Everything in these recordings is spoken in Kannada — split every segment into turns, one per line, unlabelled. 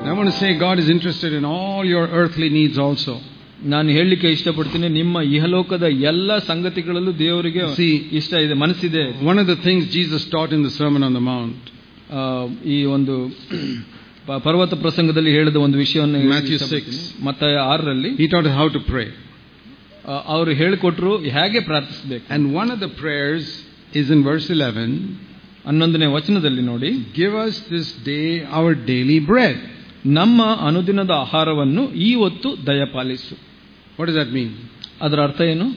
I want to say God is interested in all your earthly needs also.
ನಾನು ಹೇಳಲಿಕ್ಕೆ ಇಷ್ಟಪಡ್ತೀನಿ ನಿಮ್ಮ ಇಹಲೋಕದ ಎಲ್ಲ ಸಂಗತಿಗಳಲ್ಲೂ ದೇವರಿಗೆ
See,
ಇಷ್ಟ ಇದೆ ಮನಸ್ಸಿದೆ
One of the things Jesus taught in the Sermon on the Mount,
ಆ, ಈ ಒಂದು ಪ- ಪರ್ವತ ಪ್ರಸಂಗದಲ್ಲಿ ಹೇಳಿದ ಒಂದು ವಿಷಯವನ್ನು
Matthew
ಇಷ್ಟಪಡ್ತೀನಿ.
6.
ಮತ್ತೆ ಆರರಲ್ಲಿ
he taught us how to pray.
ಆ, ಅವರು ಹೇಳಿಕೊಟ್ರು ಹೇಗೆ ಪ್ರಾರ್ಥಿಸಬೇಕು
And one of the prayers is in verse 11
ಹನ್ನೊಂದನೇ ವಚನದಲ್ಲಿ ನೋಡಿ
Give us this day our daily bread.
ನಮ್ಮ ಅನುದಿನದ ಆಹಾರವನ್ನು ಈ ಹೊತ್ತು ದಯಪಾಲಿಸು
What does that mean?
ಅದರ ಅರ್ಥ ಏನು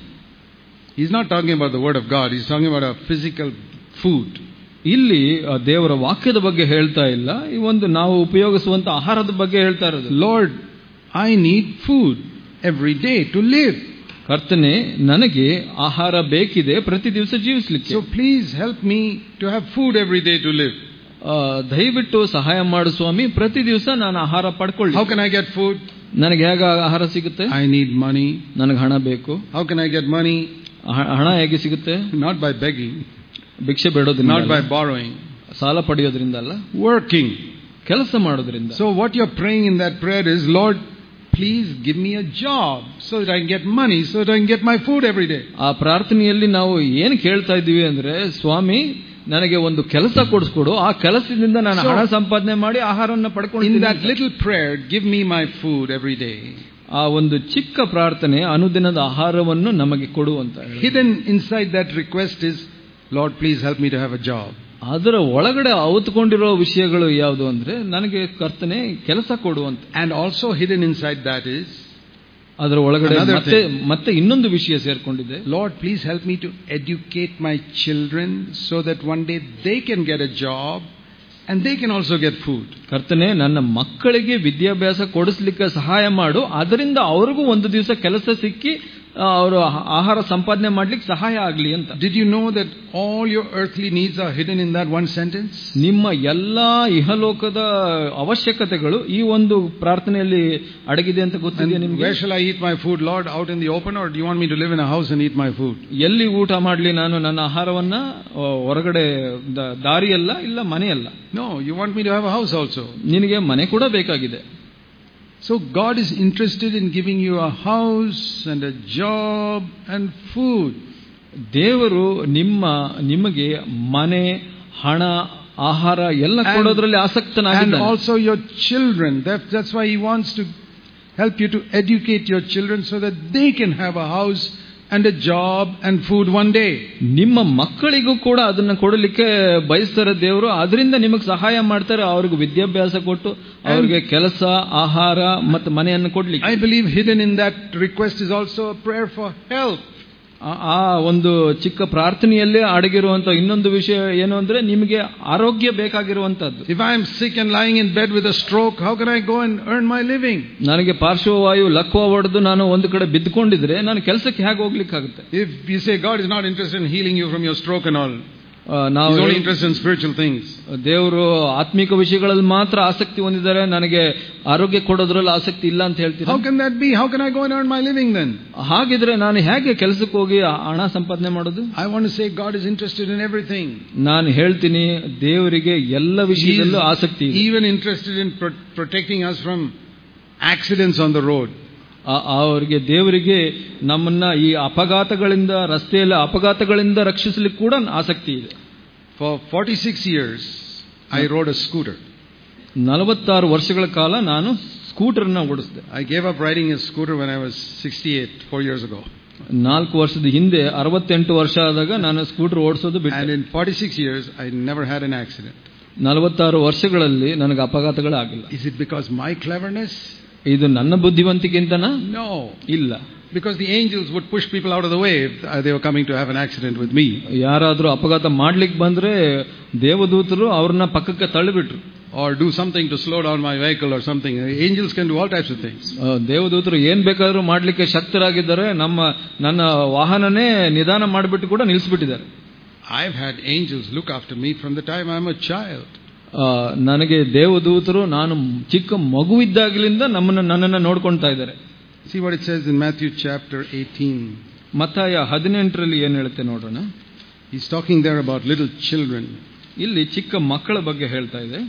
He's not talking about the Word of God, he's talking about a physical food.
ಇಲ್ಲಿ ಆ, ದೇವರ ವಾಕ್ಯದ ಬಗ್ಗೆ ಹೇಳ್ತಾ ಇಲ್ಲ ಈ ಒಂದು ನಾವು ಉಪಯೋಗಿಸುವಂತ ಆಹಾರದ ಬಗ್ಗೆ ಹೇಳ್ತಾ ಇರೋದು
Lord, I need food every day to live.
ಕರ್ತನೆ ನನಗೆ ಆಹಾರ ಬೇಕಿದೆ ಪ್ರತಿ ದಿವಸ ಜೀವಿಸ್ಲಿಕ್ಕೆ
So please help me to have food every day to live.
ಆ, ದಯವಿಟ್ಟು ಸಹಾಯ ಮಾಡು ಸ್ವಾಮಿ ಪ್ರತಿ ದಿವಸ ನಾನು ಆಹಾರ ಪಡ್ಕೊಳ್ಳಿ
How can I get food?
ನನಗೆ ಹೇಗೆ ಆಹಾರ ಸಿಗುತ್ತೆ
I need money.
ನನಗೆ ಹಣ ಬೇಕು
How can I get money?
ಹ- ಹಣ ಹೇಗೆ ಸಿಗುತ್ತೆ
Not by begging,
ಭಿಕ್ಷೆ ಬೇಡೋದ್ರಿಂದ
not by
ಅಲ್ಲ,
borrowing,
ಸಾಲ ಪಡೆಯೋದ್ರಿಂದ ಅಲ್ಲ
working.
ಕೆಲಸ ಮಾಡೋದ್ರಿಂದ
So what you're praying in that prayer is, Lord, please give me a job so that I can get money, so that I can get my food every day.
ಆ ಪ್ರಾರ್ಥನೆಯಲ್ಲಿ ನಾವು ಏನು ಕೇಳ್ತಾ ಇದ್ದೀವಿ ಅಂದ್ರೆ ಸ್ವಾಮಿ ನನಗೆ ಒಂದು ಕೆಲಸ ಕೊಡಿಸ್ಕೊಡು ಆ ಕೆಲಸದಿಂದ ನಾನು
So-
ಹಣ ಸಂಪಾದನೆ ಮಾಡಿ ಆಹಾರವನ್ನು
In
ಪಡ್ಕೊಂಡು
that little prayer, give me my food every day.
ಆ ಒಂದು ಚಿಕ್ಕ ಪ್ರಾರ್ಥನೆ ಅನುದಿನದ ಆಹಾರವನ್ನು ನಮಗೆ ಕೊಡುವಂತ
Hidden inside that request is, Lord, please help me to have a job.
ಅದರ ಒಳಗಡೆ ಅವತ್ಕೊಂಡಿರೋ ವಿಷಯಗಳು ಯಾವುದು ಅಂದ್ರೆ ನನಗೆ ಕರ್ತನೆ ಕೆಲಸ ಕೊಡುವಂತ
And also hidden inside that is,
ಅದರ ಒಳಗಡೆ
Another
ಮತ್ತೆ
thing.
ಮತ್ತೆ ಇನ್ನೊಂದು ವಿಷಯ ಸೇರ್ಕೊಂಡಿದೆ
Lord, please help me to educate my children so that one day they can get a job and they can also get food.
ಕರ್ತನೆ ನನ್ನ ಮಕ್ಕಳಿಗೆ ವಿದ್ಯಾಭ್ಯಾಸ ಕೊಡಿಸ್ಲಿಕ್ಕೆ ಸಹಾಯ ಮಾಡು ಅದರಿಂದ ಅವ್ರಿಗೂ ಒಂದು ದಿವಸ ಕೆಲಸ ಸಿಕ್ಕಿ ಆ, ಅವರು ಆ- ಆಹಾರ ಸಂಪಾದನೆ ಮಾಡ್ಲಿಕ್ಕೆ ಸಹಾಯ ಆಗ್ಲಿ ಅಂತ
Did you know that all your earthly needs are hidden in that one sentence?
ನಿಮ್ಮ ಎಲ್ಲಾ ಇಹಲೋಕದ ಅವಶ್ಯಕತೆಗಳು ಈ ಒಂದು ಪ್ರಾರ್ಥನೆಯಲ್ಲಿ ಅಡಗಿದೆ ಅಂತ ಗೊತ್ತಿದೆಯಾ
And
ನಿಮ್ಗೆ
where shall I eat my food, Lord? Out in the open, or do you want me to live in a house and eat my food?
ಎಲ್ಲಿ ಊಟ ಮಾಡ್ಲಿ ನಾನು ನನ್ನ ಆಹಾರವನ್ನ ಆ, ಹೊರಗಡೆ ದ- ದಾರಿಯಲ್ಲ ಇಲ್ಲ ಮನೆಯಲ್ಲ
No, you want me to have a house also.
ನಿನಗೆ ಮನೆ ಕೂಡ ಬೇಕಾಗಿದೆ
So God is interested in giving you a house and a job and food.
ದೇವರು ನಿಮ್ಮ ನಿಮಗೆ ಮನೆ ಹಣ ಆಹಾರ ಎಲ್ಲ
And-
ಕೊಡೋದ್ರಲ್ಲಿ
And
ಆಸಕ್ತನಾಗಿದ್ದಾನೆ
also your children. That, that's why He wants to help you to educate your children so that they can have a house and a job and food one day.
ನಿಮ್ಮ ಮಕ್ಕಳಿಗೂ ಕೂಡ ಅದನ್ನ ಕೊಡಲಿಕ್ಕೆ ಬಯಸ್ತಾರೆ ದೇವರು ಅದರಿಂದ ನಿಮಗೆ ಸಹಾಯ ಮಾಡ್ತಾರೆ ಅವ್ರಿಗೆ ವಿದ್ಯಾಭ್ಯಾಸ ಕೊಟ್ಟು ಅವ್ರಿಗೆ ಕೆಲಸ ಆಹಾರ ಮತ್ತು ಮನೆಯನ್ನು ಕೊಡ್ಲಿಕ್ಕೆ
I believe hidden in that request is also a prayer for help.
ಆ- ಆ ಒಂದು ಚಿಕ್ಕ ಪ್ರಾರ್ಥನೆಯಲ್ಲೇ ಅಡಗಿರುವಂತ ಇನ್ನೊಂದು ವಿಷಯ ಏನು ಅಂದ್ರೆ ನಿಮಗೆ ಆರೋಗ್ಯ ಬೇಕಾಗಿರುವಂತದ್ದು
If I am sick and lying in bed with a stroke, how can I go and earn my living?
ನನಗೆ ಪಾರ್ಶ್ವವಾಯು ಲಕ್ವ ಹೊಡೆದು ನಾನು ಒಂದು ಕಡೆ ಬಿದ್ದುಕೊಂಡಿದ್ರೆ ನಾನು ಕೆಲಸಕ್ಕೆ ಹೇಗೆ ಹೋಗ್ಲಿಕ್ಕಾಗುತ್ತೆ
If you say God is not interested in healing you from your stroke and all,
ಆ, ನಾವು
He's only interested in spiritual things.
ದೇವರು ಆತ್ಮಿಕ ವಿಷಯಗಳಲ್ಲಿ ಮಾತ್ರ ಆಸಕ್ತಿ ಹೊಂದಿದ್ದಾರೆ ನನಗೆ ಆರೋಗ್ಯ ಕೊಡೋದ್ರಲ್ಲಿ ಆಸಕ್ತಿ ಇಲ್ಲ ಅಂತ ಹೇಳ್ತೀನಿ
How can that be? How can I go and earn my living then?
ಹಾಗಿದ್ರೆ ನಾನು ಹೇಗೆ ಕೆಲಸಕ್ಕೆ ಹೋಗಿ ಆ- ಹಣ ಸಂಪಾದನೆ ಮಾಡೋದು
I want to say God is interested in everything.
ನಾನು ಹೇಳ್ತೀನಿ ದೇವರಿಗೆ ಎಲ್ಲ
He is
ವಿಷಯದಲ್ಲೂ ಆಸಕ್ತಿ ಇದೆ
even interested in pro- protecting us from accidents on the road.
ಆ- ಅವರಿಗೆ ದೇವರಿಗೆ ನಮ್ಮನ್ನ ಈ ಅಪಘಾತಗಳಿಂದ ರಸ್ತೆಯಲ್ಲಿ ಅಪಘಾತಗಳಿಂದ ರಕ್ಷಿಸಲಿಕ್ಕೆ ಕೂಡ ಆಸಕ್ತಿ ಇದೆ
For 46 years, I rode a scooter.
ನಲವತ್ತಾರು ವರ್ಷಗಳ ಕಾಲ ನಾನು ಸ್ಕೂಟರ್ನ ಓಡಿಸಿದೆ
I gave up riding a scooter when I was 68, four years ago.
ನಾಲ್ಕು ವರ್ಷದ ಹಿಂದೆ ಅರವತ್ತೆಂಟು ವರ್ಷ ಆದಾಗ ನಾನು ಸ್ಕೂಟರ್ ಓಡಿಸೋದು ಬಿಟ್ಟೆ
And in 46 years, I never had an accident.
ನಲವತ್ತಾರು ವರ್ಷಗಳಲ್ಲಿ ನನಗೆ ಅಪಘಾತಗಳಾಗಿಲ್ಲ
Is it because my cleverness?
ಇದು ನನ್ನ ಬುದ್ಧಿವಂತಿಕೆಂತನಾ
No.
ಇಲ್ಲ
Because the angels would push people out of the way if uh, they were coming to have an accident with me.
ಯಾರಾದ್ರೂ ಅಪಘಾತ ಮಾಡ್ಲಿಕ್ಕೆ ಬಂದ್ರೆ ದೇವದೂತರು ಅವ್ರನ್ನ ಪಕ್ಕಕ್ಕೆ ತಳ್ಳಿಬಿಟ್ರು
Or do something to slow down my vehicle or something. Angels can do all types of things.
ಆ, ದೇವದೂತರು ಏನ್ ಬೇಕಾದ್ರೂ ಮಾಡ್ಲಿಕ್ಕೆ ಶಕ್ತರಾಗಿದ್ದಾರೆ ನಮ್ಮ ನನ್ನ ವಾಹನನೇ ನಿಧಾನ ಮಾಡಿಬಿಟ್ಟು ಕೂಡ ನಿಲ್ಲಿಸ್ಬಿಟ್ಟಿದ್ದಾರೆ
I've had angels look after me from the time I'm a child.
ಆ, ನನಗೆ ದೇವದೂತರು ನಾನು ಚಿಕ್ಕ ಮಗುವಿದ್ದಾಗಲಿಂದ ನಮ್ಮನ್ನ ನನ್ನನ್ನ ನೋಡ್ಕೊಳ್ತಾ ಇದ್ದಾರೆ
See what it says in Matthew chapter 18.
ಮತ್ತಾಯ ಹದಿನೆಂಟರಲ್ಲಿ ಏನ್ ಹೇಳುತ್ತೆ ನೋಡೋಣ
He's talking there about little children.
ಇಲ್ಲಿ ಚಿಕ್ಕ ಮಕ್ಕಳ ಬಗ್ಗೆ ಹೇಳ್ತಾ ಇದೆ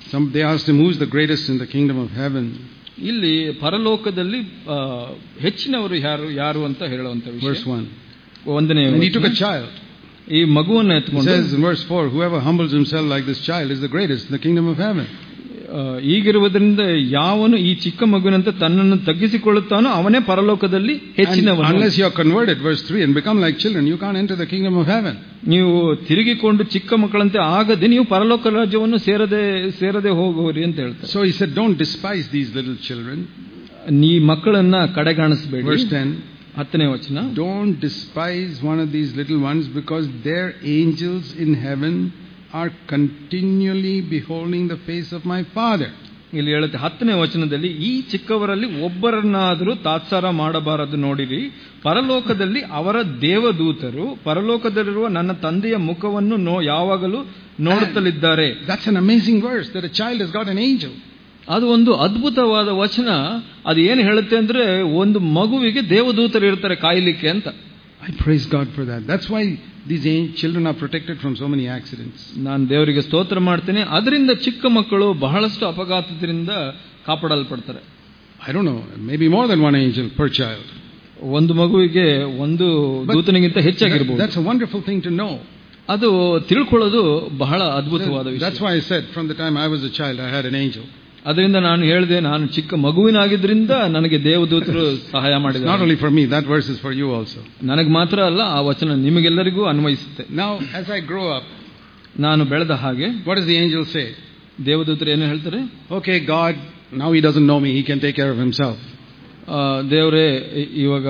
Some, they asked him, Who's the greatest in the kingdom of heaven?
ಇಲ್ಲಿ ಪರಲೋಕದಲ್ಲಿ ಆ, ಹೆಚ್ಚಿನವರು ಯಾರು ಯಾರು ಅಂತ ಹೇಳುವಂತ
Verse
ವಿಷಯ
1.
ಒಂದನೇ
And he took a
ವಚನ.
child.
ಈ ಮಗುವನ್ನು
It
ಎತ್ಕೊಂಡು
says in verse 4 Whoever humbles himself like this child is the greatest in the kingdom of heaven.
ಆ, ಈಗಿರುವುದರಿಂದ ಯಾವನು ಈ ಚಿಕ್ಕ ಮಗುವಿನಂತೆ ತನ್ನನ್ನು ತಗ್ಗಿಸಿಕೊಳ್ಳುತ್ತಾನೋ ಅವನೇ ಪರಲೋಕದಲ್ಲಿ
And
ಹೆಚ್ಚಿನವನು
unless you are converted, verse 3, and become like children, you can't enter the kingdom of heaven.
ನೀವು ತಿರುಗಿಕೊಂಡು ಚಿಕ್ಕ ಮಕ್ಕಳಂತೆ ಆಗದೆ ನೀವು ಪರಲೋಕ ರಾಜ್ಯವನ್ನು ಸೇರದೆ ಸೇರದೆ ಹೋಗುವರಿ ಅಂತ ಹೇಳ್ತಾರೆ
So he said, Don't despise these little children.
ನೀ ಮಕ್ಕಳನ್ನ ಕಡೆಗಾಣಿಸಬೇಡಿ
Verse 10
ಹತ್ತನೇ ವಚನ
Don't despise one of these little ones because their angels in heaven are continually beholding the face of my Father.
ಇಲ್ಲಿ ಹೇಳುತ್ತೆ ಹತ್ತನೇ ವಚನದಲ್ಲಿ ಈ ಚಿಕ್ಕವರಲ್ಲಿ ಒಬ್ಬರನ್ನಾದರೂ ತಾತ್ಸಾರ ಮಾಡಬಾರದು ನೋಡಿರಿ ಪರಲೋಕದಲ್ಲಿ ಅವರ ದೇವದೂತರು ಪರಲೋಕದಲ್ಲಿರುವ ನನ್ನ ತಂದೆಯ ಮುಖವನ್ನು ನೋ ಯಾವಾಗಲೂ ನೋಡುತ್ತಲಿದ್ದಾರೆ
That's an amazing verse that a child has got an angel.
ಅದು ಒಂದು ಅದ್ಭುತವಾದ ವಚನ ಅದು ಏನು ಹೇಳುತ್ತೆ ಅಂದ್ರೆ ಒಂದು ಮಗುವಿಗೆ ದೇವದೂತರು ಇರ್ತಾರೆ ಕಾಯಲಿಕ್ಕೆ ಅಂತ
I praise God for that. That's why these an- children are protected from so many accidents.
ನಾನು ದೇವರಿಗೆ ಸ್ತೋತ್ರ ಮಾಡ್ತೇನೆ ಅದರಿಂದ ಚಿಕ್ಕ ಮಕ್ಕಳು ಬಹಳಷ್ಟು ಅಪಘಾತದಿಂದ ಕಾಪಾಡಲ್ಪಡ್ತಾರೆ
I don't know, maybe more than one angel per child.
ಒಂದು ಮಗುವಿಗೆ ಒಂದು
But
ದೂತನಿಗಿಂತ
That-
ಹೆಚ್ಚಾಗಿರ್ಬೋದು
that's a wonderful thing to know.
ಅದು ತಿಳ್ಕೊಳ್ಳೋದು ಬಹಳ ಅದ್ಭುತವಾದ
That's
ವಿಷಯ
why I said from the time I was a child, I had an angel.
ಅದರಿಂದ ನಾನು ಹೇಳಿದೆ ನಾನು ಚಿಕ್ಕ ಮಗುವಿನಾಗಿದ್ರಿಂದ ನನಗೆ ದೇವದೂತರು ಸಹಾಯ
It's not
ಮಾಡಿದ್ದಾರೆ
only for me, that verse is for you also.
ನನಗೆ ಮಾತ್ರ ಅಲ್ಲ ಆ ವಚನ ನಿಮಗೆಲ್ಲರಿಗೂ ಅನ್ವಯಿಸುತ್ತೆ
Now, as I grow up,
ನಾನು ಬೆಳೆದ ಹಾಗೆ
what does the angel say?
ದೇವದೂತರು ಏನು ಹೇಳ್ತಾರೆ
Okay, God, now he doesn't know me, he can take care of himself.
ಆ, ದೇವರೇ ಇ- ಇವಾಗ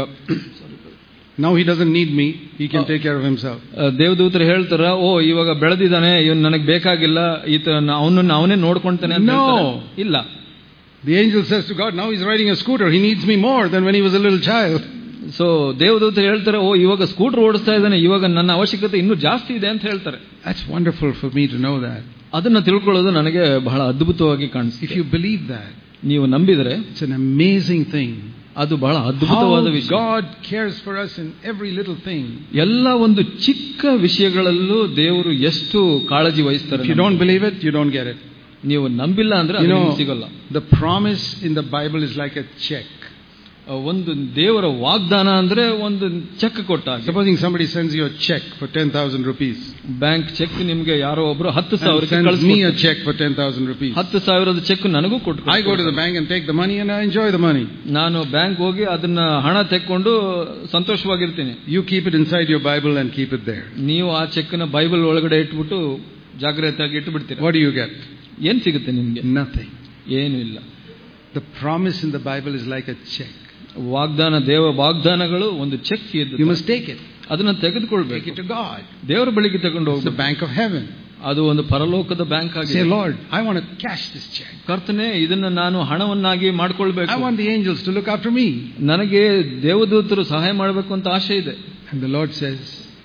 Now he doesn't need me, he can take care of himself.
ಆ, ದೇವದೂತರು ಹೇಳ್ತಾರ ಓ ಇವಾಗ ಬೆಳೆದಿದ್ದಾನೆ ಇವನ್ ನನಗೆ ಬೇಕಾಗಿಲ್ಲ ಈತ ಅವನನ್ನು ಅವನೇ ನೋಡ್ಕೊಂತಾನೆ ಅಂತ
No.
ಹೇಳ್ತಾರೆ. ಇಲ್ಲ
The angel says to God, now he's riding a scooter, he needs me more than when he was a little child.
So ದೇವದೂತರು ಹೇಳ್ತಾರೆ ಓ ಇವಾಗ ಸ್ಕೂಟರ್ ಓಡಿಸ್ತಾ ಇದ್ದಾನೆ ಇವಾಗ ನನ್ನ ಅವಶ್ಯಕತೆ ಇನ್ನೂ ಜಾಸ್ತಿ ಇದೆ ಅಂತ ಹೇಳ್ತಾರೆ
That's wonderful for me to know that.
ಅದನ್ನ ತಿಳ್ಕೊಳ್ಳೋದು ನನಗೆ ಬಹಳ ಅದ್ಭುತವಾಗಿ
If
ಕಾಣಿಸುತ್ತೆ
you believe that,
ನೀವು ನಂಬಿದರೆ
it's an amazing thing.
ಅದು ಬಹಳ
How
ಅದ್ಭುತವಾದ ವಿಷಯ
God cares for us in every little thing.
ಎಲ್ಲ ಒಂದು ಚಿಕ್ಕ ವಿಷಯಗಳಲ್ಲೂ ದೇವರು ಎಷ್ಟು ಕಾಳಜಿ ವಹಿಸ್ತಾರೆ
If you don't believe it, you don't get it.
ನೀವು ನಂಬಿಲ್ಲ ಅಂದ್ರೆ
You
ಅದು
know,
ನಿಮ್ಗೆ ಸಿಗಲ್ಲ
the promise in the Bible is like a check.
ಆ, ಒಂದು ದೇವರ ವಾಗ್ದಾನ ಅಂದ್ರೆ ಒಂದು ಚೆಕ್ ಕೊಟ್ಟ ಹಾಗೆ.
Supposing somebody sends you a check for 10,000 rupees.
Bank cheque ನಿಮ್ಗೆ ಯಾರೋ ಒಬ್ರು ಹತ್ತು
And
ಸಾವಿರಕ್ಕೆ
sends me a
ಕಳಿಸ್ಕೊಡ್ತಾರೆ.
check for 10,000 rupees.
ಹತ್ತು ಸಾವಿರದ ಚೆಕ್ ನನಗೂ ಕೊಟ್ಟು
I go to the bank and take the money and I enjoy the money.
ನಾನು ಬ್ಯಾಂಕ್ ಹೋಗಿ ಅದನ್ನ ಹಣ ತೆಕ್ಕೊಂಡು ಸಂತೋಷವಾಗಿರ್ತೀನಿ
You keep it inside your Bible and keep it there.
ನೀವು ಆ ಚೆಕ್ ನ ಬೈಬಲ್ ಒಳಗಡೆ ಇಟ್ಬಿಟ್ಟು ಜಾಗ್ರತೆಯಾಗಿ ಇಟ್ಟು ಬಿಡ್ತೀರಾ
What do you get?
ಏನ್ ಸಿಗುತ್ತೆ ನಿಮ್ಗೆ
Nothing.
ಏನು ಇಲ್ಲ
The promise in the Bible is like a check.
ವಾಗ್ದಾನ ದೇವ ವಾಗ್ದಾನಗಳು ಒಂದು ಚೆಕ್
You
ಇದ್ದು
must take it.
ಅದನ್ನ
Take
ತೆಗೆದುಕೊಳ್ಬೇಕು
it to God.
ದೇವರ ಬಳಿಗೆ ತಗೊಂಡು
It's the
ಹೋಗ್ಬೇಕು
bank of heaven.
ಅದು ಒಂದು ಪರಲೋಕದ ಬ್ಯಾಂಕ್
Say,
ಆಗಿದೆ
Lord, I want to cash this check.
ಕರ್ತನೆ ಇದನ್ನ ನಾನು ಹಣವನ್ನಾಗಿ
I
ಮಾಡ್ಕೊಳ್ಬೇಕು
want the angels to look after me.
ನನಗೆ ದೇವದೂತರು ಸಹಾಯ ಮಾಡಬೇಕು ಅಂತ ಆಸೆ ಇದೆ
And the Lord says,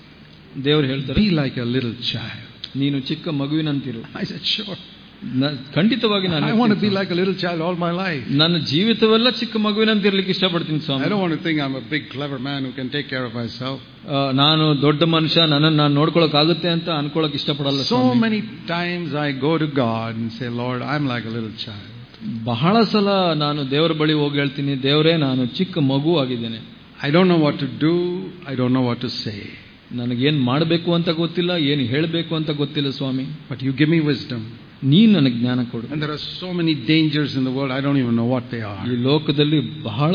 ದೇವರು ಹೇಳ್ತಾರೆ
Be like a little child.
ನೀನು ಚಿಕ್ಕ ಮಗುವಿನಂತಿರು
I said, Sure.
ನ- ಖಂಡಿತವಾಗಿ ನಾನು
I want to be
ಇರ್ತೀನಿ
like a little child all my life.
ಸ್ವಾಮಿ. ನನ್ನ ಜೀವಿತವೆಲ್ಲ ಚಿಕ್ಕ ಮಗುವಿನಂತಿರ್ಲಿಕ್ಕೆ ಇಷ್ಟಪಡ್ತೀನಿ
I
Swami
don't want to think I'm a big, clever man who can take care of myself.
ಆ, ನಾನು ದೊಡ್ಡ ಮನುಷ್ಯ ನನ್ನನ್ನು ನಾನು ನೋಡ್ಕೊಳಕ್ ಆಗುತ್ತೆ ಅಂತ ಅನ್ಕೊಳಕ್ ಇಷ್ಟಪಡಲ್ಲ
So
Swami.
many times I go to God and say, Lord, I'm like a little child.
ಬಹಳ ಸಲ ನಾನು ದೇವರ ಬಳಿ ಹೋಗಿ ಹೇಳ್ತೀನಿ ದೇವರೇ ನಾನು ಚಿಕ್ಕ ಮಗು ಆಗಿದ್ದೇನೆ
I don't know what to do. I don't know what to say.
ನನಗೇನ್ ಮಾಡಬೇಕು ಅಂತ ಗೊತ್ತಿಲ್ಲ ಏನು ಹೇಳಬೇಕು ಅಂತ ಗೊತ್ತಿಲ್ಲ ಸ್ವಾಮಿ
But you give me wisdom.
ನೀನ್ ನನಗೆ ಜ್ಞಾನ ಕೊಡು
And there are so many dangers in the world, I don't even know what they are.
ಈ ಲೋಕದಲ್ಲಿ ಬಹಳ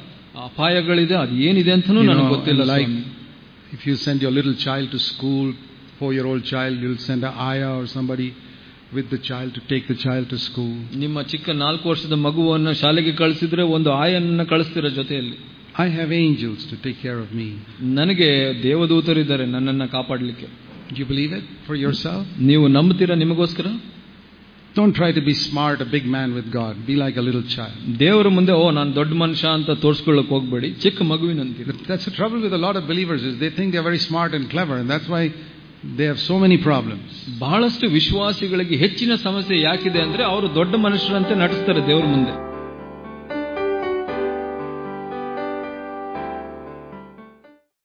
ಅಪಾಯಗಳಿದೆ ಅದು ಏನಿದೆ ಅಂತನೂ
You
ನನಗೆ
know,
ಗೊತ್ತಿಲ್ಲ
like
Swami.
if you send your little child to school, four year old child, you'll send a ayah or somebody with the child to take the child to school.
ನಿಮ್ಮ ಚಿಕ್ಕ ನಾಲ್ಕು ವರ್ಷದ ಮಗುವನ್ನು ಶಾಲೆಗೆ ಕಳಿಸಿದ್ರೆ ಒಂದು ಆಯನ್ನ ಕಳಿಸ್ತಿರೋ ಜೊತೆಯಲ್ಲಿ
I have angels to take care of me.
ನನಗೆ ದೇವದೂತರಿದ್ದಾರೆ ನನ್ನನ್ನ ಕಾಪಾಡಲಿಕ್ಕೆ
Do you believe it for yourself?
ನೀವು ನಂಬ್ತೀರಾ ನಿಮಗೋಸ್ಕರ
Don't try to be smart, a big man with God. Be like a little child.
ದೇವರ ಮುಂದೆ ಓ ನಾನು ದೊಡ್ಡ ಮನುಷ್ಯ ಅಂತ ತೋರ್ಸ್ಕೊಳ್ಳಕ್ ಹೋಗ್ಬೇಡಿ ಚಿಕ್ಕ ಮಗುವಿನಂತೀರ
That's the trouble with a lot of believers is they think they're very smart and clever, and that's why they have so many problems.
ಬಹಳಷ್ಟು ವಿಶ್ವಾಸಿಗಳಿಗೆ ಹೆಚ್ಚಿನ ಸಮಸ್ಯೆ ಯಾಕಿದೆ ಅಂದ್ರೆ ಅವರು ದೊಡ್ಡ ಮನುಷ್ಯರಂತೆ ನಟಿಸ್ತಾರೆ ದೇವರ ಮುಂದೆ